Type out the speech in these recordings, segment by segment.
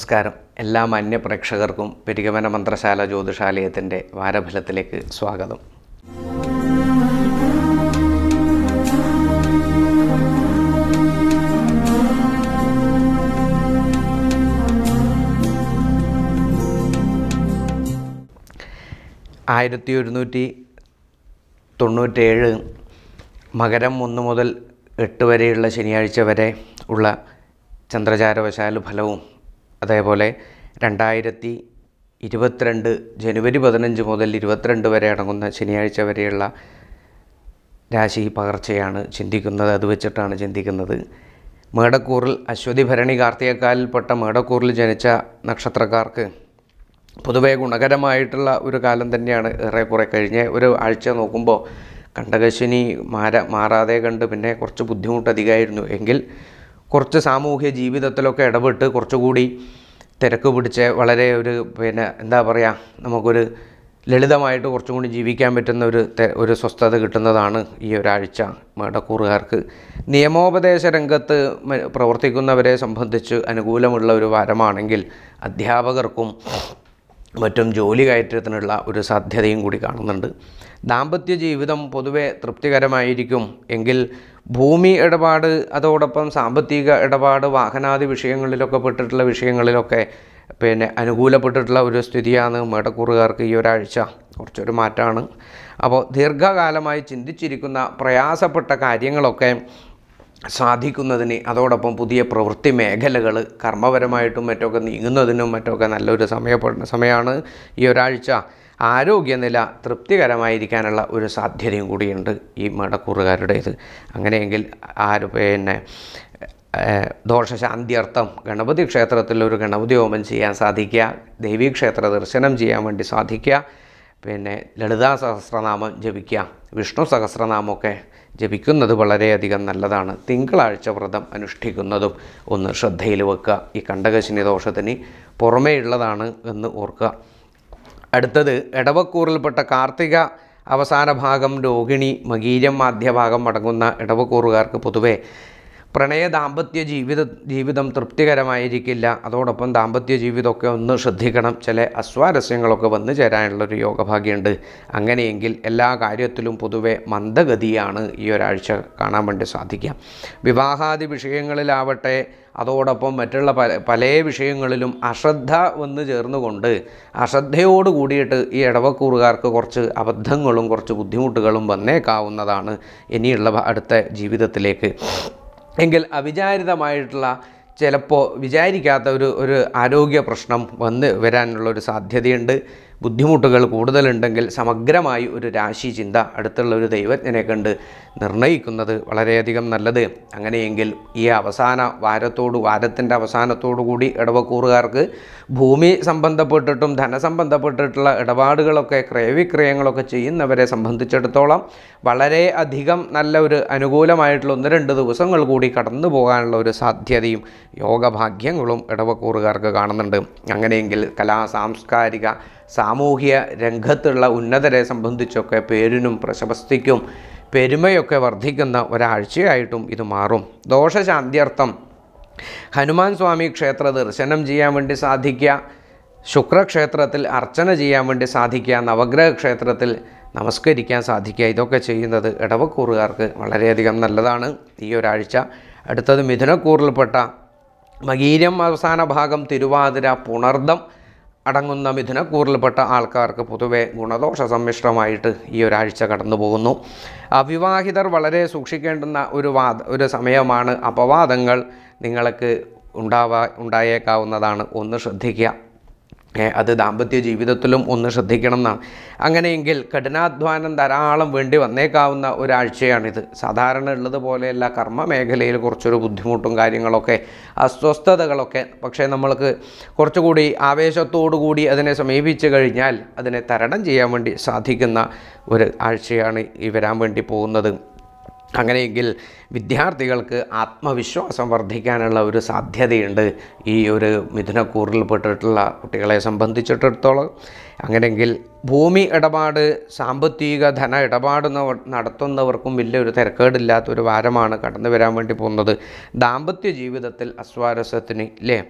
നമസ്കാരം എല്ലാ മാന്യ പ്രേക്ഷകർക്കും പെരിഗമന മന്ത്രശാല ജ്യോതിഷാലയത്തിൻ്റെ വാരഫലത്തിലേക്ക് സ്വാഗതം ആയിരത്തി ഒരുന്നൂറ്റി തൊണ്ണൂറ്റേഴ് മകരം ഒന്ന് മുതൽ എട്ട് വരെയുള്ള ശനിയാഴ്ച വരെ ഉള്ള ചന്ദ്രചാരവശാൽ ഫലവും അതേപോലെ രണ്ടായിരത്തി ഇരുപത്തിരണ്ട് ജനുവരി പതിനഞ്ച് മുതൽ ഇരുപത്തിരണ്ട് വരെ അടങ്ങുന്ന ശനിയാഴ്ച വരെയുള്ള രാശി പകർച്ചയാണ് ചിന്തിക്കുന്നത് അത് വെച്ചിട്ടാണ് ചിന്തിക്കുന്നത് മേടക്കൂറിൽ അശ്വതി ഭരണി കാർത്തികക്കാലിൽപ്പെട്ട മേടക്കൂറിൽ ജനിച്ച നക്ഷത്രക്കാർക്ക് പൊതുവെ ഗുണകരമായിട്ടുള്ള ഒരു കാലം തന്നെയാണ് ഏറെക്കുറെ കഴിഞ്ഞ ഒരു ആഴ്ച നോക്കുമ്പോൾ കണ്ടകശനി മാര മാറാതെ കണ്ട് പിന്നെ കുറച്ച് ബുദ്ധിമുട്ട് അധികമായിരുന്നു എങ്കിൽ കുറച്ച് സാമൂഹ്യ ജീവിതത്തിലൊക്കെ ഇടപെട്ട് കുറച്ചുകൂടി തിരക്ക് പിടിച്ച് വളരെ ഒരു പിന്നെ എന്താ പറയുക നമുക്കൊരു ലളിതമായിട്ട് കുറച്ചും കൂടി ജീവിക്കാൻ പറ്റുന്ന ഒരു തെ- ഒരു സ്വസ്ഥത കിട്ടുന്നതാണ് ഈ ഒരാഴ്ച മേടക്കൂറുകാർക്ക് നിയമോപദേശ രംഗത്ത് മ- പ്രവർത്തിക്കുന്നവരെ സംബന്ധിച്ച് അനുകൂലമുള്ള ഒരു വാരമാണെങ്കിൽ അധ്യാപകർക്കും മറ്റും ജോലി കയറ്റത്തിനുള്ള ഒരു സാധ്യതയും കൂടി കാണുന്നുണ്ട് ദാമ്പത്യ ജീവിതം പൊതുവെ തൃപ്തികരമായിരിക്കും എങ്കിൽ ഭൂമി ഇടപാട് അതോടൊപ്പം സാമ്പത്തിക ഇടപാട് വാഹനാദി വിഷയങ്ങളിലൊക്കെ പെട്ടിട്ടുള്ള വിഷയങ്ങളിലൊക്കെ പിന്നെ അനുകൂലപ്പെട്ടിട്ടുള്ള ഒരു സ്ഥിതിയാണ് മേടക്കൂറുകാർക്ക് ഈ ഒരാഴ്ച കുറച്ചൊരു മാറ്റമാണ് അപ്പോൾ ദീർഘകാലമായി ചിന്തിച്ചിരിക്കുന്ന പ്രയാസപ്പെട്ട കാര്യങ്ങളൊക്കെ സാധിക്കുന്നതിന് അതോടൊപ്പം പുതിയ പ്രവൃത്തി മേഖലകൾ കർമ്മപരമായിട്ടും മറ്റൊക്കെ നീങ്ങുന്നതിനും മറ്റൊക്കെ നല്ലൊരു സമയപ്പെടുന്ന സമയമാണ് ഈ ഒരാഴ്ച ആരോഗ്യനില തൃപ്തികരമായിരിക്കാനുള്ള ഒരു സാധ്യതയും കൂടിയുണ്ട് ഈ മടക്കൂറുകാരുടേത് അങ്ങനെയെങ്കിൽ ആര് പിന്നെ ഏഹ്, ദോഷശാന്തിയർത്ഥം ഗണപതി ക്ഷേത്രത്തിൽ ഒരു ഗണപതി ഹോമം ചെയ്യാൻ സാധിക്കുക ദേവീക്ഷേത്ര ദർശനം ചെയ്യാൻ വേണ്ടി സാധിക്കുക പിന്നെ ലളിതാ സഹസ്രനാമം ജപിക്കുക വിഷ്ണു സഹസ്രനാമമൊക്കെ ജപിക്കുന്നത് വളരെയധികം നല്ലതാണ് തിങ്കളാഴ്ച വ്രതം അനുഷ്ഠിക്കുന്നതും ഒന്ന് ശ്രദ്ധയിൽ വെക്കുക ഈ കണ്ടകശിനി ദോഷത്തിന് പുറമേ ഉള്ളതാണ് എന്ന് ഓർക്കുക അടുത്തത് എടവക്കൂറിൽപ്പെട്ട കാർത്തിക അവസാന ഭാഗം രോഹിണി മകീരം മാധ്യഭാഗം അടങ്ങുന്ന ഇടവക്കൂറുകാർക്ക് പൊതുവെ പ്രണയ ദാമ്പത്യ ജീവിത ജീവിതം തൃപ്തികരമായിരിക്കില്ല അതോടൊപ്പം ദാമ്പത്യ ജീവിതമൊക്കെ ഒന്ന് ശ്രദ്ധിക്കണം ചില അസ്വാരസ്യങ്ങളൊക്കെ വന്നു ചേരാനുള്ളൊരു യോഗഭാഗ്യമുണ്ട് അങ്ങനെയെങ്കിൽ എല്ലാ കാര്യത്തിലും പൊതുവെ മന്ദഗതിയാണ് ഈ ഒരാഴ്ച കാണാൻ വേണ്ടി സാധിക്കുക വിവാഹാദി വിഷയങ്ങളിലാവട്ടെ അതോടൊപ്പം മറ്റുള്ള പല പല വിഷയങ്ങളിലും അശ്രദ്ധ വന്ന് ചേർന്നുകൊണ്ട് അശ്രദ്ധയോട് കൂടിയിട്ട് ഈ ഇടവക്കൂറുകാർക്ക് കുറച്ച് അബദ്ധങ്ങളും കുറച്ച് ബുദ്ധിമുട്ടുകളും വന്നേക്കാവുന്നതാണ് ഇനിയുള്ള ഭ- അടുത്ത ജീവിതത്തിലേക്ക് എങ്കിൽ അവിചാരിതമായിട്ടുള്ള ചിലപ്പോൾ വിചാരിക്കാത്ത ഒരു ഒരു ആരോഗ്യ പ്രശ്നം വന്ന് വരാനുള്ള ഒരു സാധ്യതയുണ്ട് ബുദ്ധിമുട്ടുകൾ കൂടുതലുണ്ടെങ്കിൽ സമഗ്രമായി ഒരു രാശി ചിന്ത അടുത്തുള്ള ഒരു ദൈവജ്ഞനെ കണ്ട് നിർണയിക്കുന്നത് വളരെയധികം നല്ലത് അങ്ങനെയെങ്കിൽ ഈ അവസാന വാരത്തോട് വാരത്തിൻ്റെ അവസാനത്തോടു കൂടി ഇടവക്കൂറുകാർക്ക് ഭൂമി സംബന്ധപ്പെട്ടിട്ടും ധനസംബന്ധപ്പെട്ടിട്ടുള്ള ഇടപാടുകളൊക്കെ ക്രയവിക്രയങ്ങളൊക്കെ ചെയ്യുന്നവരെ സംബന്ധിച്ചിടത്തോളം വളരെ അധികം നല്ല ഒരു അനുകൂലമായിട്ടുള്ള ഒന്ന് രണ്ട് ദിവസങ്ങൾ കൂടി കടന്നു പോകാനുള്ള ഒരു സാധ്യതയും യോഗഭാഗ്യങ്ങളും ഇടവക്കൂറുകാർക്ക് കാണുന്നുണ്ട് അങ്ങനെയെങ്കിൽ കലാ സാംസ്കാരിക സാമൂഹ്യ രംഗത്തുള്ള ഉന്നതരെ സംബന്ധിച്ചൊക്കെ പേരിനും പ്രശസ്തിക്കും പെരുമയൊക്കെ വർദ്ധിക്കുന്ന ഒരാഴ്ചയായിട്ടും ഇത് മാറും ദോഷശാന്തിയർത്ഥം ഹനുമാൻ സ്വാമി ക്ഷേത്ര ദർശനം ചെയ്യാൻ വേണ്ടി സാധിക്കുക ശുക്രക്ഷേത്രത്തിൽ അർച്ചന ചെയ്യാൻ വേണ്ടി സാധിക്കുക നവഗ്രഹ ക്ഷേത്രത്തിൽ നമസ്കരിക്കാൻ സാധിക്കുക ഇതൊക്കെ ചെയ്യുന്നത് ഇടവക്കൂറുകാർക്ക് വളരെയധികം നല്ലതാണ് ഈ ഒരാഴ്ച അടുത്തത് മിഥുനക്കൂറിൽപ്പെട്ട മകീരം അവസാന ഭാഗം തിരുവാതിര പുണർദം അടങ്ങുന്ന മിഥുനക്കൂറിൽപ്പെട്ട ആൾക്കാർക്ക് പൊതുവെ ഗുണദോഷ സമ്മിശ്രമായിട്ട് ഈ ഒരാഴ്ച കടന്നു പോകുന്നു അവിവാഹിതർ വളരെ സൂക്ഷിക്കേണ്ടുന്ന ഒരു വാദ ഒരു സമയമാണ് അപവാദങ്ങൾ നിങ്ങൾക്ക് ഉണ്ടാവാ ഉണ്ടായേക്കാവുന്നതാണ് ഒന്ന് ശ്രദ്ധിക്കുക ഏ, അത് ദാമ്പത്യ ജീവിതത്തിലും ഒന്ന് ശ്രദ്ധിക്കണം എന്നാണ് അങ്ങനെയെങ്കിൽ കഠിനാധ്വാനം ധാരാളം വേണ്ടി വന്നേക്കാവുന്ന ഒരാഴ്ചയാണിത് സാധാരണ ഉള്ളത് പോലെയല്ല കർമ്മ മേഖലയിൽ കുറച്ചൊരു ബുദ്ധിമുട്ടും കാര്യങ്ങളൊക്കെ അസ്വസ്ഥതകളൊക്കെ പക്ഷേ നമ്മൾക്ക് കുറച്ചുകൂടി ആവേശത്തോടു കൂടി അതിനെ സമീപിച്ചു കഴിഞ്ഞാൽ അതിനെ തരണം ചെയ്യാൻ വേണ്ടി സാധിക്കുന്ന ഒരു ആഴ്ചയാണ് ഈ വരാൻ വേണ്ടി പോകുന്നത് അങ്ങനെയെങ്കിൽ വിദ്യാർത്ഥികൾക്ക് ആത്മവിശ്വാസം വർദ്ധിക്കാനുള്ള ഒരു സാധ്യതയുണ്ട് ഈ ഒരു മിഥുനക്കൂറിൽപ്പെട്ടിട്ടുള്ള കുട്ടികളെ സംബന്ധിച്ചിടത്തോളം അങ്ങനെയെങ്കിൽ ഭൂമി ഇടപാട് സാമ്പത്തിക ധന ഇടപാട് നവ- നടത്തുന്നവർക്കും വലിയൊരു തിരക്കേടില്ലാത്തൊരു വാരമാണ് കടന്നു വരാൻ വേണ്ടി പോകുന്നത് ദാമ്പത്യ ജീവിതത്തിൽ അസ്വാരസ്യത്തിന് ഇല്ലേ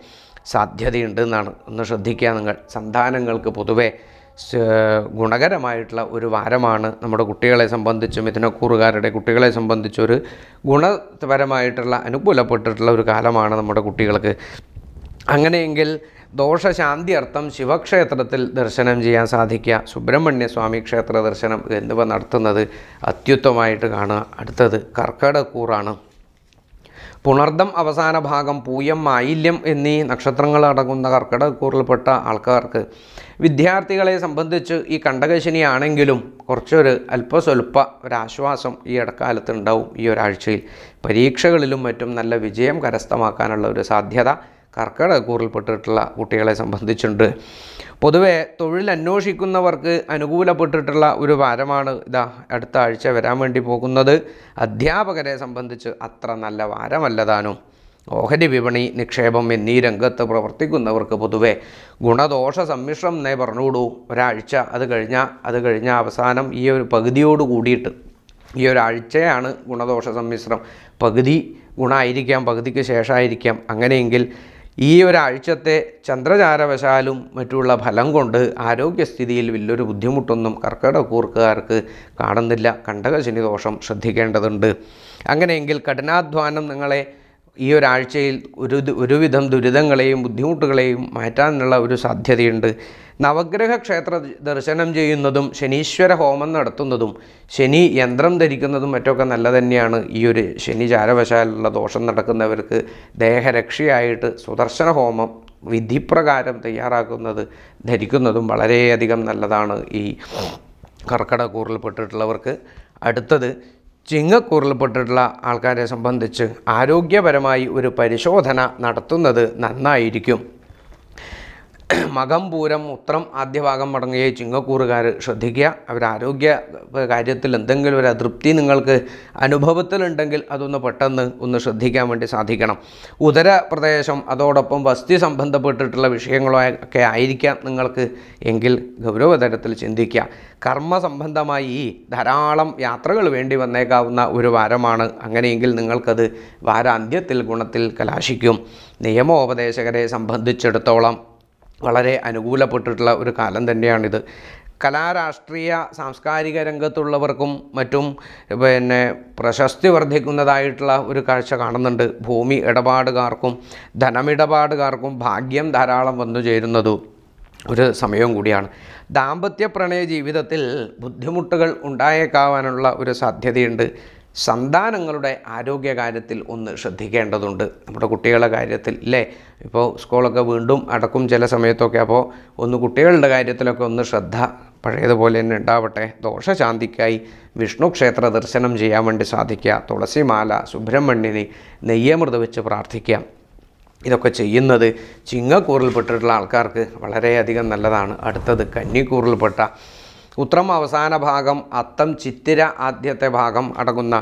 സാധ്യതയുണ്ട് എന്നാണ് ഒന്ന് ശ്രദ്ധിക്കുക നിങ്ങൾ സന്താനങ്ങൾക്ക് പൊതുവെ സ് ഗുണകരമായിട്ടുള്ള ഒരു വാരമാണ് നമ്മുടെ കുട്ടികളെ സംബന്ധിച്ച് മിഥുനക്കൂറുകാരുടെ കുട്ടികളെ സംബന്ധിച്ച് ഒരു ഗുണപരമായിട്ടുള്ള അനുകൂലപ്പെട്ടിട്ടുള്ള ഒരു കാലമാണ് നമ്മുടെ കുട്ടികൾക്ക് അങ്ങനെയെങ്കിൽ ദോഷശാന്തി അർത്ഥം ശിവക്ഷേത്രത്തിൽ ദർശനം ചെയ്യാൻ സാധിക്കുക സുബ്രഹ്മണ്യ സ്വാമി ക്ഷേത്ര ദർശനം എന്നിവ നടത്തുന്നത് അത്യുത്തമമായിട്ട് കാണുക അടുത്തത് കർക്കിടക്കൂറാണ് പുണർദം അവസാന ഭാഗം പൂയം മായില്യം എന്നീ നക്ഷത്രങ്ങൾ അടങ്ങുന്ന കർക്കിടകക്കൂറിൽപ്പെട്ട ആൾക്കാർക്ക് വിദ്യാർത്ഥികളെ സംബന്ധിച്ച് ഈ കണ്ടകശനി ആണെങ്കിലും കുറച്ചൊരു അല്പസ്വല്പ ഒരാശ്വാസം ഈ ഇടക്കാലത്ത് ഉണ്ടാവും ഈ ഒരാഴ്ചയിൽ പരീക്ഷകളിലും മറ്റും നല്ല വിജയം കരസ്ഥമാക്കാനുള്ള ഒരു സാധ്യത കർക്കിടകക്കൂറിൽപ്പെട്ടിട്ടുള്ള കുട്ടികളെ സംബന്ധിച്ചുണ്ട് പൊതുവെ തൊഴിൽ അന്വേഷിക്കുന്നവർക്ക് അനുകൂലപ്പെട്ടിട്ടുള്ള ഒരു വാരമാണ് ഇതാ അടുത്ത ആഴ്ച വരാൻ വേണ്ടി പോകുന്നത് അധ്യാപകരെ സംബന്ധിച്ച് അത്ര നല്ല വാരമല്ലതാനും ഓഹരി വിപണി നിക്ഷേപം എന്നീ രംഗത്ത് പ്രവർത്തിക്കുന്നവർക്ക് പൊതുവെ ഗുണദോഷ സമ്മിശ്രം എന്നേ പറഞ്ഞുകൂടൂ ഒരാഴ്ച അത് കഴിഞ്ഞാൽ അത് കഴിഞ്ഞ അവസാനം ഈ ഒരു പകുതിയോട് കൂടിയിട്ട് ഈ ഒരാഴ്ചയാണ് ഗുണദോഷ സമ്മിശ്രം പകുതി ഗുണമായിരിക്കാം പകുതിക്ക് ശേഷമായിരിക്കാം അങ്ങനെയെങ്കിൽ ഈ ഒരാഴ്ചത്തെ ചന്ദ്രചാരവശാലും മറ്റുള്ള ഫലം കൊണ്ട് ആരോഗ്യസ്ഥിതിയിൽ വലിയൊരു ബുദ്ധിമുട്ടൊന്നും കർക്കിടകൂർക്കുകാർക്ക് കാണുന്നില്ല കണ്ടകശനി ദോഷം ശ്രദ്ധിക്കേണ്ടതുണ്ട് അങ്ങനെയെങ്കിൽ കഠിനാധ്വാനം നിങ്ങളെ ഈ ഒരാഴ്ചയിൽ ഒരു ഒരുവിധം ദുരിതങ്ങളെയും ബുദ്ധിമുട്ടുകളെയും മാറ്റാനുള്ള ഒരു സാധ്യതയുണ്ട് നവഗ്രഹ ക്ഷേത്ര ദർശനം ചെയ്യുന്നതും ശനീശ്വര ഹോമം നടത്തുന്നതും ശനി യന്ത്രം ധരിക്കുന്നതും മറ്റൊക്കെ നല്ല തന്നെയാണ് ഈ ഒരു ശനി ചാരവശാലുള്ള ദോഷം നടക്കുന്നവർക്ക് ദേഹരക്ഷയായിട്ട് സുദർശന ഹോമം വിധിപ്രകാരം തയ്യാറാക്കുന്നത് ധരിക്കുന്നതും വളരെയധികം നല്ലതാണ് ഈ കർക്കിടകൂറിൽപ്പെട്ടിട്ടുള്ളവർക്ക് അടുത്തത് ചിങ്ങക്കൂറിൽപ്പെട്ടിട്ടുള്ള ആൾക്കാരെ സംബന്ധിച്ച് ആരോഗ്യപരമായി ഒരു പരിശോധന നടത്തുന്നത് നന്നായിരിക്കും മകം പൂരം ഉത്രം ആദ്യ ഭാഗം മടങ്ങിയ ചിങ്ങക്കൂറുകാർ ശ്രദ്ധിക്കുക അവർ ആരോഗ്യ കാര്യത്തിൽ എന്തെങ്കിലും ഒരു അതൃപ്തി നിങ്ങൾക്ക് അനുഭവത്തിലുണ്ടെങ്കിൽ അതൊന്ന് പെട്ടെന്ന് ഒന്ന് ശ്രദ്ധിക്കാൻ വേണ്ടി സാധിക്കണം ഉദര പ്രദേശം അതോടൊപ്പം വസ്തി സംബന്ധപ്പെട്ടിട്ടുള്ള വിഷയങ്ങളൊക്കെ ആയിരിക്കാം നിങ്ങൾക്ക് എങ്കിൽ ഗൗരവതരത്തിൽ ചിന്തിക്കുക കർമ്മ സംബന്ധമായി ധാരാളം യാത്രകൾ വേണ്ടി വന്നേക്കാവുന്ന ഒരു വാരമാണ് അങ്ങനെയെങ്കിൽ നിങ്ങൾക്കത് വാരാന്ത്യത്തിൽ ഗുണത്തിൽ കലാശിക്കും നിയമോപദേശകരെ സംബന്ധിച്ചിടത്തോളം വളരെ അനുകൂലപ്പെട്ടിട്ടുള്ള ഒരു കാലം തന്നെയാണിത് കലാരാഷ്ട്രീയ സാംസ്കാരിക രംഗത്തുള്ളവർക്കും മറ്റും പിന്നെ പ്രശസ്തി വർദ്ധിക്കുന്നതായിട്ടുള്ള ഒരു കാഴ്ച കാണുന്നുണ്ട് ഭൂമി ഇടപാടുകാർക്കും ധനമിടപാടുകാർക്കും ഭാഗ്യം ധാരാളം വന്നു ചേരുന്നതും ഒരു സമയവും കൂടിയാണ് ദാമ്പത്യ പ്രണയ ജീവിതത്തിൽ ബുദ്ധിമുട്ടുകൾ ഉണ്ടായേക്കാവാനുള്ള ഒരു സാധ്യതയുണ്ട് സന്താനങ്ങളുടെ ആരോഗ്യകാര്യത്തിൽ ഒന്ന് ശ്രദ്ധിക്കേണ്ടതുണ്ട് നമ്മുടെ കുട്ടികളുടെ കാര്യത്തിൽ ഇല്ലേ ഇപ്പോൾ സ്കൂളൊക്കെ വീണ്ടും അടക്കും ചില സമയത്തൊക്കെ അപ്പോൾ ഒന്ന് കുട്ടികളുടെ കാര്യത്തിലൊക്കെ ഒന്ന് ശ്രദ്ധ പഴയതുപോലെ തന്നെ ഉണ്ടാവട്ടെ ദോഷശാന്തിക്കായി വിഷ്ണു ക്ഷേത്ര ദർശനം ചെയ്യാൻ വേണ്ടി സാധിക്കുക തുളസിമാല സുബ്രഹ്മണ്യനെ നെയ്യമൃത വെച്ച് പ്രാർത്ഥിക്കാം ഇതൊക്കെ ചെയ്യുന്നത് ചിങ്ങക്കൂറിൽപ്പെട്ടിട്ടുള്ള ആൾക്കാർക്ക് വളരെയധികം നല്ലതാണ് അടുത്തത് കന്നിക്കൂറിൽപ്പെട്ട ഉത്രം അവസാന ഭാഗം അത്തം ചിത്തിര ആദ്യത്തെ ഭാഗം അടങ്ങുന്ന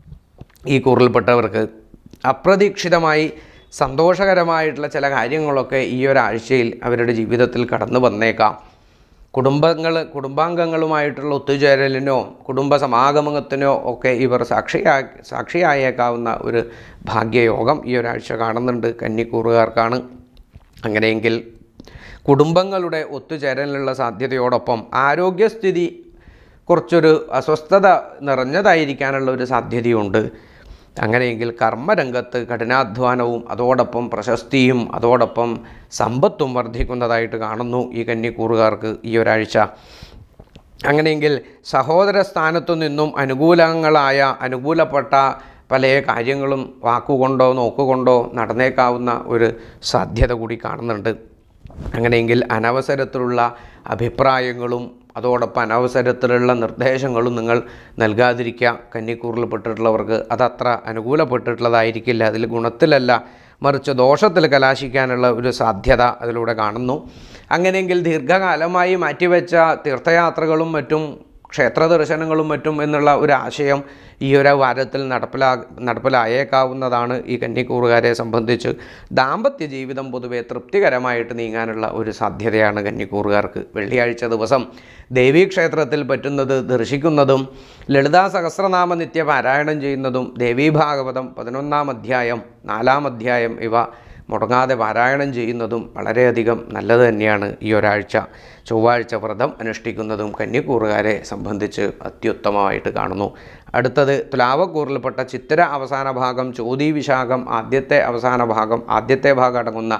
ഈ കൂറിൽപ്പെട്ടവർക്ക് അപ്രതീക്ഷിതമായി സന്തോഷകരമായിട്ടുള്ള ചില കാര്യങ്ങളൊക്കെ ഈ ഒരാഴ്ചയിൽ അവരുടെ ജീവിതത്തിൽ കടന്നു വന്നേക്കാം കുടുംബങ്ങൾ കുടുംബാംഗങ്ങളുമായിട്ടുള്ള ഒത്തുചേരലിനോ കുടുംബ സമാഗമനത്തിനോ ഒക്കെ ഇവർ സാക്ഷിയാ സാക്ഷിയായേക്കാവുന്ന ഒരു ഭാഗ്യയോഗം ഈ ഒരാഴ്ച കാണുന്നുണ്ട് കന്നിക്കൂറുകാർക്കാണ് അങ്ങനെയെങ്കിൽ കുടുംബങ്ങളുടെ ഒത്തുചേരലിനുള്ള സാധ്യതയോടൊപ്പം ആരോഗ്യസ്ഥിതി കുറച്ചൊരു അസ്വസ്ഥത നിറഞ്ഞതായിരിക്കാനുള്ള ഒരു സാധ്യതയുണ്ട് അങ്ങനെയെങ്കിൽ കർമ്മരംഗത്ത് കഠിനാധ്വാനവും അതോടൊപ്പം പ്രശസ്തിയും അതോടൊപ്പം സമ്പത്തും വർദ്ധിക്കുന്നതായിട്ട് കാണുന്നു ഈ കന്നിക്കൂറുകാർക്ക് ഈ ഒരാഴ്ച അങ്ങനെയെങ്കിൽ സഹോദര സ്ഥാനത്തു നിന്നും അനുകൂലങ്ങളായ അനുകൂലപ്പെട്ട പല കാര്യങ്ങളും വാക്കുകൊണ്ടോ നോക്കുകൊണ്ടോ നടന്നേക്കാവുന്ന ഒരു സാധ്യത കൂടി കാണുന്നുണ്ട് അങ്ങനെയെങ്കിൽ അനവസരത്തിലുള്ള അഭിപ്രായങ്ങളും അതോടൊപ്പം അനവസരത്തിലുള്ള നിർദ്ദേശങ്ങളും നിങ്ങൾ നൽകാതിരിക്കുക കന്നിക്കൂറിൽപ്പെട്ടിട്ടുള്ളവർക്ക് അതത്ര അനുകൂലപ്പെട്ടിട്ടുള്ളതായിരിക്കില്ല അതിൽ ഗുണത്തിലല്ല മറിച്ച് ദോഷത്തിൽ കലാശിക്കാനുള്ള ഒരു സാധ്യത അതിലൂടെ കാണുന്നു അങ്ങനെയെങ്കിൽ ദീർഘകാലമായി മാറ്റിവെച്ച തീർത്ഥയാത്രകളും മറ്റും ക്ഷേത്ര ദർശനങ്ങളും മറ്റും എന്നുള്ള ഒരു ആശയം ഈ ഒരു വാരത്തിൽ നടപ്പിലാ നടപ്പിലായേക്കാവുന്നതാണ് ഈ കന്നിക്കൂറുകാരെ സംബന്ധിച്ച് ദാമ്പത്യ ജീവിതം പൊതുവെ തൃപ്തികരമായിട്ട് നീങ്ങാനുള്ള ഒരു സാധ്യതയാണ് കന്നിക്കൂറുകാർക്ക് വെള്ളിയാഴ്ച ദിവസം ദേവീക്ഷേത്രത്തിൽ പറ്റുന്നത് ദർശിക്കുന്നതും ലളിതാ സഹസ്രനാമ നിത്യ പാരായണം ചെയ്യുന്നതും ദേവീഭാഗവതം പതിനൊന്നാം അധ്യായം നാലാം അധ്യായം ഇവ മുടങ്ങാതെ പാരായണം ചെയ്യുന്നതും വളരെയധികം നല്ലത് തന്നെയാണ് ഈ ഒരാഴ്ച ചൊവ്വാഴ്ച വ്രതം അനുഷ്ഠിക്കുന്നതും കന്യക്കൂറുകാരെ സംബന്ധിച്ച് അത്യുത്തമമായിട്ട് കാണുന്നു അടുത്തത് തുലാവക്കൂറിൽപ്പെട്ട ചിത്തിര അവസാന ഭാഗം ചോതി വിശാഖം ആദ്യത്തെ അവസാന ഭാഗം ആദ്യത്തെ ഭാഗം അടങ്ങുന്ന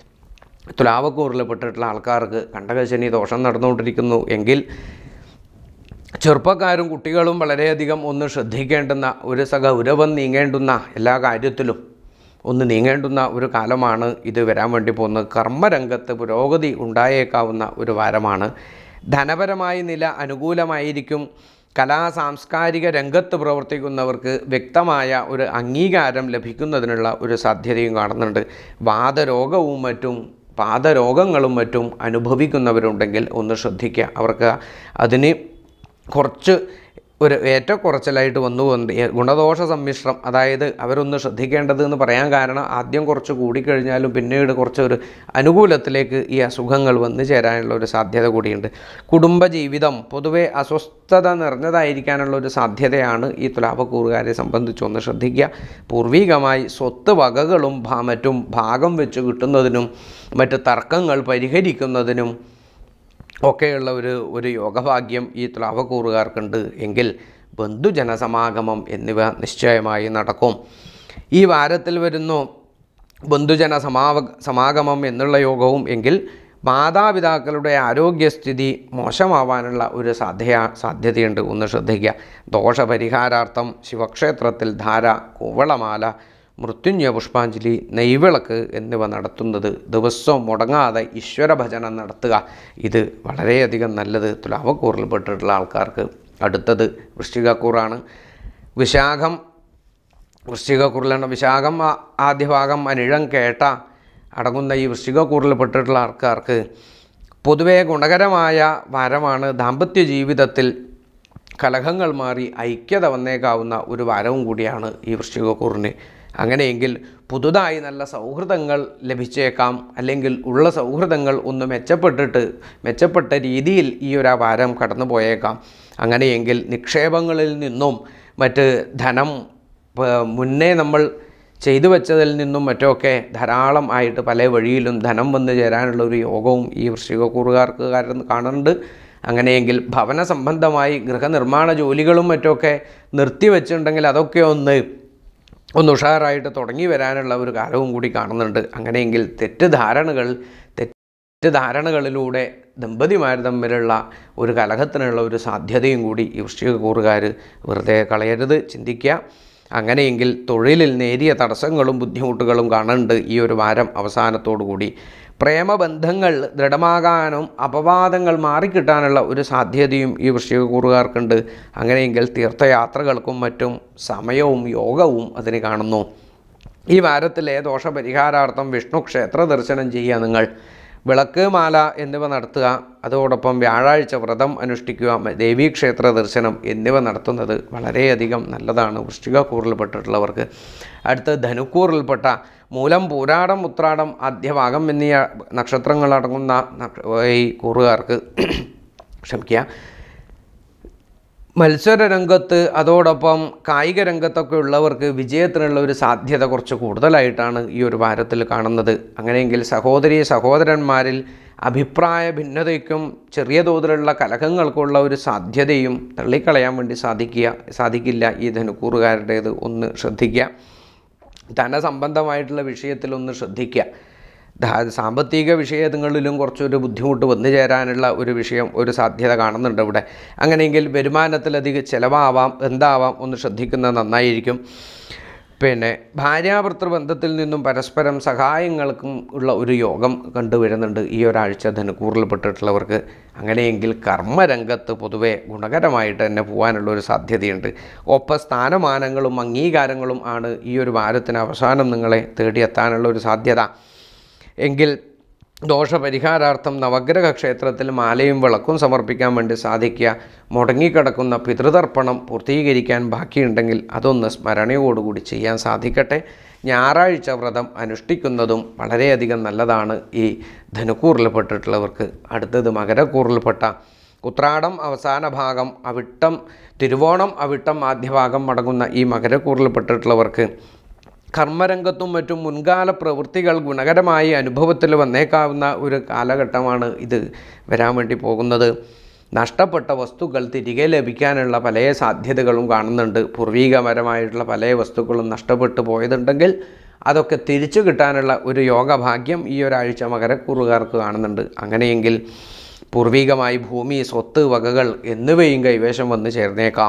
തുലാവക്കൂറിൽപ്പെട്ടിട്ടുള്ള ആൾക്കാർക്ക് കണ്ടകശനി ദോഷം നടന്നുകൊണ്ടിരിക്കുന്നു എങ്കിൽ ചെറുപ്പക്കാരും കുട്ടികളും വളരെയധികം ഒന്ന് ശ്രദ്ധിക്കേണ്ടുന്ന ഒരു സഗൗരവം നീങ്ങേണ്ടുന്ന എല്ലാ കാര്യത്തിലും ഒന്ന് നീങ്ങേണ്ടുന്ന ഒരു കാലമാണ് ഇത് വരാൻ വേണ്ടി പോകുന്നത് കർമ്മരംഗത്ത് പുരോഗതി ഉണ്ടായേക്കാവുന്ന ഒരു വാരമാണ് ധനപരമായ നില അനുകൂലമായിരിക്കും കലാ സാംസ്കാരിക രംഗത്ത് പ്രവർത്തിക്കുന്നവർക്ക് വ്യക്തമായ ഒരു അംഗീകാരം ലഭിക്കുന്നതിനുള്ള ഒരു സാധ്യതയും കാണുന്നുണ്ട് വാദരോഗവും മറ്റും പാദരോഗങ്ങളും മറ്റും അനുഭവിക്കുന്നവരുണ്ടെങ്കിൽ ഒന്ന് ശ്രദ്ധിക്കുക അവർക്ക് അതിന് കുറച്ച് ഒരു ഏറ്റക്കുറച്ചിലായിട്ട് വന്നു വന്ന് ഏ- ഗുണദോഷ സമ്മിശ്രം അതായത് അവരൊന്ന് ശ്രദ്ധിക്കേണ്ടത് എന്ന് പറയാൻ കാരണം ആദ്യം കുറച്ച് കൂടിക്കഴിഞ്ഞാലും പിന്നീട് കുറച്ചൊരു അനുകൂലത്തിലേക്ക് ഈ അസുഖങ്ങൾ വന്നു ചേരാനുള്ള ഒരു സാധ്യത കൂടിയുണ്ട് കുടുംബജീവിതം പൊതുവെ അസ്വസ്ഥത നിറഞ്ഞതായിരിക്കാനുള്ള ഒരു സാധ്യതയാണ് ഈ തുലാപക്കൂറുകാരെ സംബന്ധിച്ചൊന്ന് ശ്രദ്ധിക്കുക പൂർവികമായി സ്വത്ത് വകകളും ഭാ- മറ്റും ഭാഗം വെച്ച് കിട്ടുന്നതിനും മറ്റ് തർക്കങ്ങൾ പരിഹരിക്കുന്നതിനും ഒക്കെയുള്ള ഒരു ഒരു യോഗഭാഗ്യം ഈ തുലാവക്കൂറുകാർക്കുണ്ട് എങ്കിൽ ബന്ധുജനസമാഗമം എന്നിവ നിശ്ചയമായി നടക്കും ഈ വാരത്തിൽ വരുന്നു ബന്ധുജന സമാവ സമാഗമം എന്നുള്ള യോഗവും എങ്കിൽ മാതാപിതാക്കളുടെ ആരോഗ്യസ്ഥിതി മോശമാവാനുള്ള ഒരു സാധ്യ സാധ്യതയുണ്ട് ഒന്ന് ശ്രദ്ധിക്കുക ദോഷപരിഹാരാർത്ഥം ശിവക്ഷേത്രത്തിൽ ധാര കൂവളമാല മൃത്യുഞ്ജയ പുഷ്പാഞ്ജലി നെയ്വിളക്ക് എന്നിവ നടത്തുന്നത് ദിവസവും മുടങ്ങാതെ ഈശ്വര ഭജനം നടത്തുക ഇത് വളരെയധികം നല്ലത് തുലാവക്കൂറിൽപ്പെട്ടിട്ടുള്ള ആൾക്കാർക്ക് അടുത്തത് വൃശ്ചികക്കൂറാണ് വിശാഖം വൃശ്ചികക്കൂറിലാണ് വിശാഖം ആ- ആദ്യ ഭാഗം അനിഴം കേട്ട അടങ്ങുന്ന ഈ വൃശ്ചികക്കൂറിൽപ്പെട്ടിട്ടുള്ള ആൾക്കാർക്ക് പൊതുവേ ഗുണകരമായ വാരമാണ് ദാമ്പത്യ ജീവിതത്തിൽ കലഹങ്ങൾ മാറി ഐക്യത വന്നേക്കാവുന്ന ഒരു വാരവും കൂടിയാണ് ഈ വൃശ്ചികക്കൂറിന് അങ്ങനെയെങ്കിൽ പുതുതായി നല്ല സൗഹൃദങ്ങൾ ലഭിച്ചേക്കാം അല്ലെങ്കിൽ ഉള്ള സൗഹൃദങ്ങൾ ഒന്ന് മെച്ചപ്പെട്ടിട്ട് മെച്ചപ്പെട്ട രീതിയിൽ ഈ ഒരു വാരം കടന്നു പോയേക്കാം അങ്ങനെയെങ്കിൽ നിക്ഷേപങ്ങളിൽ നിന്നും മറ്റ് ധനം പ- മുന്നേ നമ്മൾ ചെയ്തു വെച്ചതിൽ നിന്നും മറ്റുമൊക്കെ ധാരാളം ആയിട്ട് പല വഴിയിലും ധനം വന്നു ചേരാനുള്ള ഒരു യോഗവും ഈ വൃശ്ചികക്കൂറുകാർക്ക് കാരണം കാണുന്നുണ്ട് അങ്ങനെയെങ്കിൽ ഭവന സംബന്ധമായി ഗൃഹനിർമ്മാണ ജോലികളും മറ്റുമൊക്കെ നിർത്തിവെച്ചിട്ടുണ്ടെങ്കിൽ അതൊക്കെ ഒന്ന് ഒന്ന് ഉഷാറായിട്ട് തുടങ്ങി വരാനുള്ള ഒരു കാലവും കൂടി കാണുന്നുണ്ട് അങ്ങനെയെങ്കിൽ തെറ്റിദ്ധാരണകൾ തെറ്റിദ്ധാരണകളിലൂടെ ദമ്പതിമാർ തമ്മിലുള്ള ഒരു കലഹത്തിനുള്ള ഒരു സാധ്യതയും കൂടി ഈ വൃശ്ചികക്കൂറുകാർ വെറുതെ കളയരുത് ചിന്തിക്കുക അങ്ങനെയെങ്കിൽ തൊഴിലിൽ നേരിയ തടസ്സങ്ങളും ബുദ്ധിമുട്ടുകളും കാണുന്നുണ്ട് ഈ ഒരു വാരം അവസാനത്തോടു കൂടി പ്രേമബന്ധങ്ങൾ ദൃഢമാകാനും അപവാദങ്ങൾ മാറിക്കിട്ടാനുള്ള ഒരു സാധ്യതയും ഈ വൃശ്ചികക്കൂറുകാർക്കുണ്ട് അങ്ങനെയെങ്കിൽ തീർത്ഥയാത്രകൾക്കും മറ്റും സമയവും യോഗവും അതിന് കാണുന്നു ഈ വാരത്തിലെ ദോഷപരിഹാരാർത്ഥം വിഷ്ണു ക്ഷേത്ര ദർശനം ചെയ്യുക നിങ്ങൾ വിളക്ക് മാല എന്നിവ നടത്തുക അതോടൊപ്പം വ്യാഴാഴ്ച വ്രതം അനുഷ്ഠിക്കുക മ- ദേവീക്ഷേത്ര ദർശനം എന്നിവ നടത്തുന്നത് വളരെയധികം നല്ലതാണ് വൃശ്ചികക്കൂറിൽപ്പെട്ടിട്ടുള്ളവർക്ക് അടുത്ത് ധനുക്കൂറിൽപ്പെട്ട മൂലം പൂരാടം ഉത്രാടം ആദ്യഭാഗം എന്നീ നക്ഷത്രങ്ങളടങ്ങുന്ന നക്ഷ- ഈ കൂറുകാർക്ക് ക്ഷമിക്കുക മത്സര രംഗത്ത് അതോടൊപ്പം കായിക രംഗത്തൊക്കെ ഉള്ളവർക്ക് വിജയത്തിനുള്ള ഒരു സാധ്യത കുറച്ച് കൂടുതലായിട്ടാണ് ഈ ഒരു വാരത്തിൽ കാണുന്നത് അങ്ങനെയെങ്കിൽ സഹോദരി സഹോദരന്മാരിൽ അഭിപ്രായ ഭിന്നതയ്ക്കും ചെറിയ തോതിലുള്ള കലഹങ്ങൾക്കുള്ള ഒരു സാധ്യതയും തള്ളിക്കളയാൻ വേണ്ടി സാധിക്കുക സാധിക്കില്ല ഈ ധനുക്കൂറുകാരുടേത് ഒന്ന് ശ്രദ്ധിക്കുക ധനസംബന്ധമായിട്ടുള്ള വിഷയത്തിലൊന്ന് ശ്രദ്ധിക്കുക ധാ- സാമ്പത്തിക വിഷയങ്ങളിലും കുറച്ചൊരു ബുദ്ധിമുട്ട് വന്നു ചേരാനുള്ള ഒരു വിഷയം ഒരു സാധ്യത കാണുന്നുണ്ട് ഇവിടെ അങ്ങനെയെങ്കിൽ വരുമാനത്തിലധികം ചിലവാവാം എന്താവാം ഒന്ന് ശ്രദ്ധിക്കുന്നത് നന്നായിരിക്കും പിന്നെ ഭാര്യാഭർത്തൃ ബന്ധത്തിൽ നിന്നും പരസ്പരം സഹായങ്ങൾക്കും ഉള്ള ഒരു യോഗം കണ്ടുവരുന്നുണ്ട് ഈ ഒരാഴ്ച ധനുക്കൂറിൽപ്പെട്ടിട്ടുള്ളവർക്ക് അങ്ങനെയെങ്കിൽ കർമ്മരംഗത്ത് പൊതുവെ ഗുണകരമായിട്ട് തന്നെ പോകാനുള്ള ഒരു സാധ്യതയുണ്ട് ഒപ്പം സ്ഥാനമാനങ്ങളും അംഗീകാരങ്ങളും ആണ് ഈ ഒരു വാരത്തിന് അവസാനം നിങ്ങളെ തേടിയെത്താനുള്ള ഒരു സാധ്യത എങ്കിൽ ദോഷപരിഹാരാർത്ഥം നവഗ്രഹ ക്ഷേത്രത്തിൽ മാലയും വിളക്കും സമർപ്പിക്കാൻ വേണ്ടി സാധിക്കുക മുടങ്ങിക്കിടക്കുന്ന പിതൃതർപ്പണം പൂർത്തീകരിക്കാൻ ബാക്കിയുണ്ടെങ്കിൽ അതൊന്ന് സ്മരണയോടുകൂടി ചെയ്യാൻ സാധിക്കട്ടെ ഞായറാഴ്ച വ്രതം അനുഷ്ഠിക്കുന്നതും വളരെയധികം നല്ലതാണ് ഈ ധനുക്കൂറിൽപ്പെട്ടിട്ടുള്ളവർക്ക് അടുത്തത് മകരക്കൂറിൽപ്പെട്ട ഉത്രാടം അവസാന ഭാഗം അവിട്ടം തിരുവോണം അവിട്ടം ആദ്യഭാഗം അടങ്ങുന്ന ഈ മകരക്കൂറിൽപ്പെട്ടിട്ടുള്ളവർക്ക് കർമ്മരംഗത്തും മറ്റും മുൻകാല പ്രവൃത്തികൾ ഗുണകരമായി അനുഭവത്തിൽ വന്നേക്കാവുന്ന ഒരു കാലഘട്ടമാണ് ഇത് വരാൻ വേണ്ടി പോകുന്നത് നഷ്ടപ്പെട്ട വസ്തുക്കൾ തിരികെ ലഭിക്കാനുള്ള പല സാധ്യതകളും കാണുന്നുണ്ട് പൂർവീകപരമായിട്ടുള്ള പല വസ്തുക്കളും നഷ്ടപ്പെട്ടു പോയതുണ്ടെങ്കിൽ അതൊക്കെ തിരിച്ചു കിട്ടാനുള്ള ഒരു യോഗഭാഗ്യം ഈ ഒരാഴ്ച മകരക്കൂറുകാർക്ക് കാണുന്നുണ്ട് അങ്ങനെയെങ്കിൽ പൂർവീകമായി ഭൂമി സ്വത്ത് വകകൾ എന്നിവയും കൈവശം വന്ന് ചേർന്നേക്കാം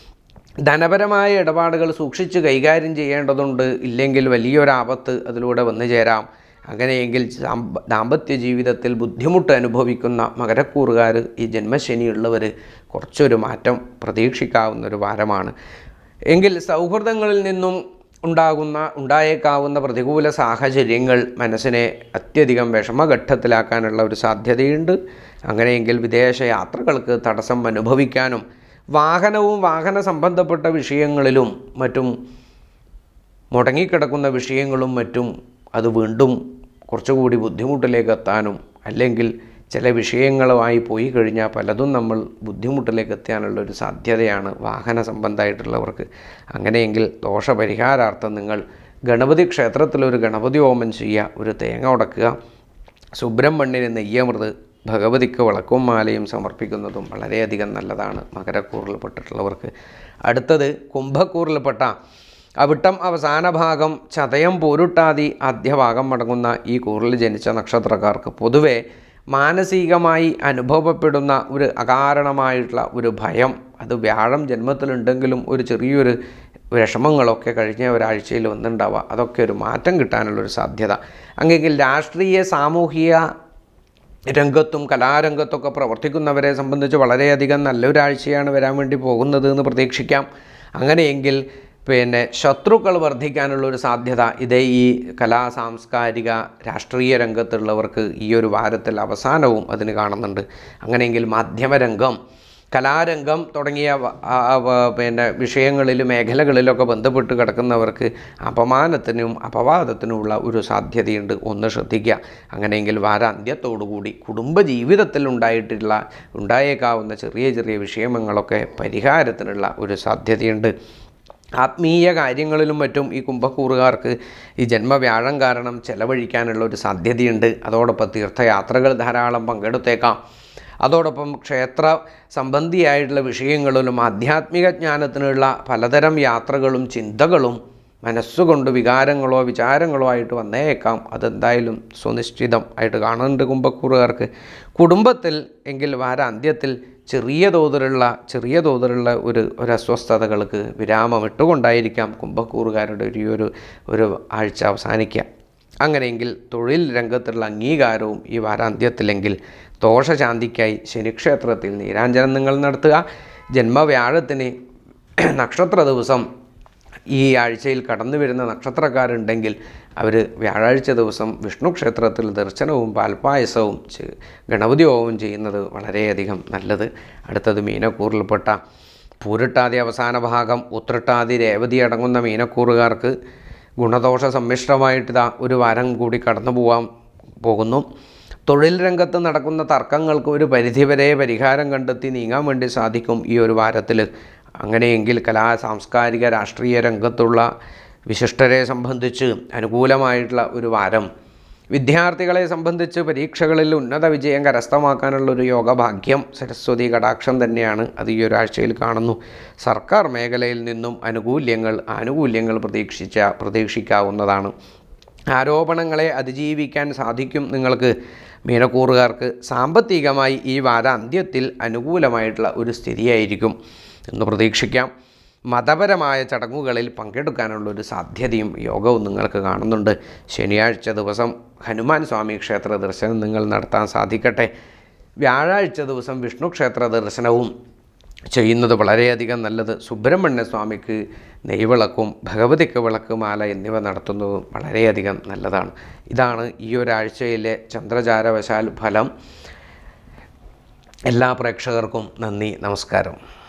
ധനപരമായ ഇടപാടുകൾ സൂക്ഷിച്ച് കൈകാര്യം ചെയ്യേണ്ടതുണ്ട് ഇല്ലെങ്കിൽ വലിയൊരാപത്ത് അതിലൂടെ വന്നു ചേരാം അങ്ങനെയെങ്കിൽ ദാമ്പ- ദാമ്പത്യ ജീവിതത്തിൽ ബുദ്ധിമുട്ട് അനുഭവിക്കുന്ന മകരക്കൂറുകാർ ഈ ജന്മശനിയുള്ളവർ കുറച്ചൊരു മാറ്റം പ്രതീക്ഷിക്കാവുന്ന ഒരു വാരമാണ് എങ്കിൽ സൗഹൃദങ്ങളിൽ നിന്നും ഉണ്ടാകുന്ന ഉണ്ടായേക്കാവുന്ന പ്രതികൂല സാഹചര്യങ്ങൾ മനസ്സിനെ അത്യധികം വിഷമഘട്ടത്തിലാക്കാനുള്ള ഒരു സാധ്യതയുണ്ട് അങ്ങനെയെങ്കിൽ വിദേശ യാത്രകൾക്ക് തടസ്സം അനുഭവിക്കാനും വാഹനവും വാഹന സംബന്ധപ്പെട്ട വിഷയങ്ങളിലും മറ്റും മുടങ്ങിക്കിടക്കുന്ന വിഷയങ്ങളും മറ്റും അത് വീണ്ടും കുറച്ചുകൂടി ബുദ്ധിമുട്ടിലേക്ക് എത്താനും അല്ലെങ്കിൽ ചില വിഷയങ്ങളുമായി പോയി കഴിഞ്ഞാൽ പലതും നമ്മൾ ബുദ്ധിമുട്ടിലേക്ക് എത്താനുള്ള ഒരു സാധ്യതയാണ് വാഹന സംബന്ധമായിട്ടുള്ളവർക്ക് അങ്ങനെയെങ്കിൽ ദോഷപരിഹാരാർത്ഥം നിങ്ങൾ ഗണപതി ക്ഷേത്രത്തിലൊരു ഗണപതി ഹോമം ചെയ്യുക ഒരു തേങ്ങ ഉടക്കുക സുബ്രഹ്മണ്യന് നെയ്യമൃത് ഭഗവതിക്ക് വിളക്കും മാലയും സമർപ്പിക്കുന്നതും വളരെയധികം നല്ലതാണ് മകരക്കൂറിൽപ്പെട്ടിട്ടുള്ളവർക്ക് അടുത്തത് കുംഭക്കൂറിൽപ്പെട്ട അവിട്ടം അവസാന ഭാഗം ചതയം പോരുട്ടാതി ആദ്യ ഭാഗം അടങ്ങുന്ന ഈ കൂറിൽ ജനിച്ച നക്ഷത്രക്കാർക്ക് പൊതുവെ മാനസികമായി അനുഭവപ്പെടുന്ന ഒരു അകാരണമായിട്ടുള്ള ഒരു ഭയം അത് വ്യാഴം ജന്മത്തിലുണ്ടെങ്കിലും ഒരു ചെറിയൊരു വിഷമങ്ങളൊക്കെ കഴിഞ്ഞ ഒരാഴ്ചയിൽ വന്നിട്ടുണ്ടാവുക അതൊക്കെ ഒരു മാറ്റം കിട്ടാനുള്ളൊരു സാധ്യത അങ്ങെങ്കിൽ രാഷ്ട്രീയ സാമൂഹിക രംഗത്തും കലാരംഗത്തൊക്കെ പ്രവർത്തിക്കുന്നവരെ സംബന്ധിച്ച് വളരെയധികം നല്ലൊരാഴ്ചയാണ് വരാൻ വേണ്ടി പോകുന്നത് എന്ന് പ്രതീക്ഷിക്കാം അങ്ങനെയെങ്കിൽ പിന്നെ ശത്രുക്കൾ വർദ്ധിക്കാനുള്ള ഒരു സാധ്യത ഇതേ ഈ കലാ സാംസ്കാരിക രാഷ്ട്രീയ രംഗത്തുള്ളവർക്ക് ഈ ഒരു വാരത്തിൽ അവസാനവും അതിന് കാണുന്നുണ്ട് അങ്ങനെയെങ്കിൽ മാധ്യമരംഗം കലാരംഗം തുടങ്ങിയ വ- ആ, വ- പിന്നെ വിഷയങ്ങളിൽ മേഖലകളിലൊക്കെ ബന്ധപ്പെട്ട് കിടക്കുന്നവർക്ക് അപമാനത്തിനും അപവാദത്തിനുമുള്ള ഒരു സാധ്യതയുണ്ട് ഒന്ന് ശ്രദ്ധിക്കുക അങ്ങനെയെങ്കിൽ വാരാന്ത്യത്തോടുകൂടി കുടുംബ ജീവിതത്തിൽ ഉണ്ടായിട്ടുള്ള ഉണ്ടായേക്കാവുന്ന ചെറിയ ചെറിയ വിഷയങ്ങളൊക്കെ പരിഹാരത്തിനുള്ള ഒരു സാധ്യതയുണ്ട് ആത്മീയ കാര്യങ്ങളിലും മറ്റും ഈ കുംഭക്കൂറുകാർക്ക് ഈ ജന്മവ്യാഴം കാരണം ചെലവഴിക്കാനുള്ള ഒരു സാധ്യതയുണ്ട് അതോടൊപ്പം തീർത്ഥയാത്രകൾ ധാരാളം പങ്കെടുത്തേക്കാം അതോടൊപ്പം ക്ഷേത്ര സംബന്ധിയായിട്ടുള്ള വിഷയങ്ങളിലും ആധ്യാത്മിക ജ്ഞാനത്തിനുള്ള പലതരം യാത്രകളും ചിന്തകളും മനസ്സുകൊണ്ട് വികാരങ്ങളോ വിചാരങ്ങളോ ആയിട്ട് വന്നേക്കാം അതെന്തായാലും സുനിശ്ചിതം ആയിട്ട് കാണുന്നുണ്ട് കുംഭക്കൂറുകാർക്ക് കുടുംബത്തിൽ എങ്കിൽ വാരാന്ത്യത്തിൽ ചെറിയ തോതിലുള്ള ചെറിയ തോതിലുള്ള ഒരു ഒരു അസ്വസ്ഥതകൾക്ക് വിരാമം ഇട്ടുകൊണ്ടായിരിക്കാം കുംഭക്കൂറുകാരുടെ ഒരു ഈ ഒരു ഒരു ആഴ്ച അവസാനിക്കുക അങ്ങനെയെങ്കിൽ തൊഴിൽ രംഗത്തുള്ള അംഗീകാരവും ഈ വാരാന്ത്യത്തിലെങ്കിൽ ദോഷശാന്തിക്കായി ശനിക്ഷേത്രത്തിൽ നീരാഞ്ജനം നിങ്ങൾ നടത്തുക ജന്മവ്യാഴത്തിന് നക്ഷത്ര ദിവസം ഈ ആഴ്ചയിൽ കടന്നു വരുന്ന നക്ഷത്രക്കാരുണ്ടെങ്കിൽ അവർ വ്യാഴാഴ്ച ദിവസം വിഷ്ണു ക്ഷേത്രത്തിൽ ദർശനവും പാൽപ്പായസവും ചെ- ഗണപതി ഹോമവും ചെയ്യുന്നത് വളരെയധികം നല്ലത് അടുത്തത് മീനക്കൂറിൽപ്പെട്ട പൂരിട്ടാതി അവസാന ഭാഗം ഉത്രട്ടാതി രേവതി അടങ്ങുന്ന മീനക്കൂറുകാർക്ക് ഗുണദോഷ സമ്മിശ്രമായിട്ട് ഇതാ ഒരു വാരം കൂടി കടന്നു പോകാൻ പോകുന്നു തൊഴിൽ രംഗത്ത് നടക്കുന്ന തർക്കങ്ങൾക്ക് ഒരു പരിധിവരെ പരിഹാരം കണ്ടെത്തി നീങ്ങാൻ വേണ്ടി സാധിക്കും ഈ ഒരു വാരത്തിൽ അങ്ങനെയെങ്കിൽ കലാ സാംസ്കാരിക രാഷ്ട്രീയ രംഗത്തുള്ള വിശിഷ്ടരെ സംബന്ധിച്ച് അനുകൂലമായിട്ടുള്ള ഒരു വാരം വിദ്യാർത്ഥികളെ സംബന്ധിച്ച് പരീക്ഷകളിൽ ഉന്നത വിജയം കരസ്ഥമാക്കാനുള്ള ഒരു യോഗഭാഗ്യം സരസ്വതി കടാക്ഷം തന്നെയാണ് അത് ഈ ഒരാഴ്ചയിൽ കാണുന്നു സർക്കാർ മേഖലയിൽ നിന്നും അനുകൂല്യങ്ങൾ ആനുകൂല്യങ്ങൾ പ്രതീക്ഷിച്ച പ്രതീക്ഷിക്കാവുന്നതാണ് ആരോപണങ്ങളെ അതിജീവിക്കാൻ സാധിക്കും നിങ്ങൾക്ക് മീനക്കൂറുകാർക്ക് സാമ്പത്തികമായി ഈ വാരാന്ത്യത്തിൽ അനുകൂലമായിട്ടുള്ള ഒരു സ്ഥിതിയായിരിക്കും എന്ന് പ്രതീക്ഷിക്കാം മതപരമായ ചടങ്ങുകളിൽ പങ്കെടുക്കാനുള്ള ഒരു സാധ്യതയും യോഗവും നിങ്ങൾക്ക് കാണുന്നുണ്ട് ശനിയാഴ്ച ദിവസം ഹനുമാൻ സ്വാമി ക്ഷേത്ര ദർശനം നിങ്ങൾ നടത്താൻ സാധിക്കട്ടെ വ്യാഴാഴ്ച ദിവസം വിഷ്ണു ക്ഷേത്ര ദർശനവും ചെയ്യുന്നത് വളരെയധികം നല്ലത് സുബ്രഹ്മണ്യ സ്വാമിക്ക് നെയ്വിളക്കും ഭഗവതിക്ക് വിളക്ക് മാല എന്നിവ നടത്തുന്നതും വളരെയധികം നല്ലതാണ് ഇതാണ് ഈ ഒരാഴ്ചയിലെ ചന്ദ്രചാരവശാൽ ഫലം എല്ലാ പ്രേക്ഷകർക്കും നന്ദി നമസ്കാരം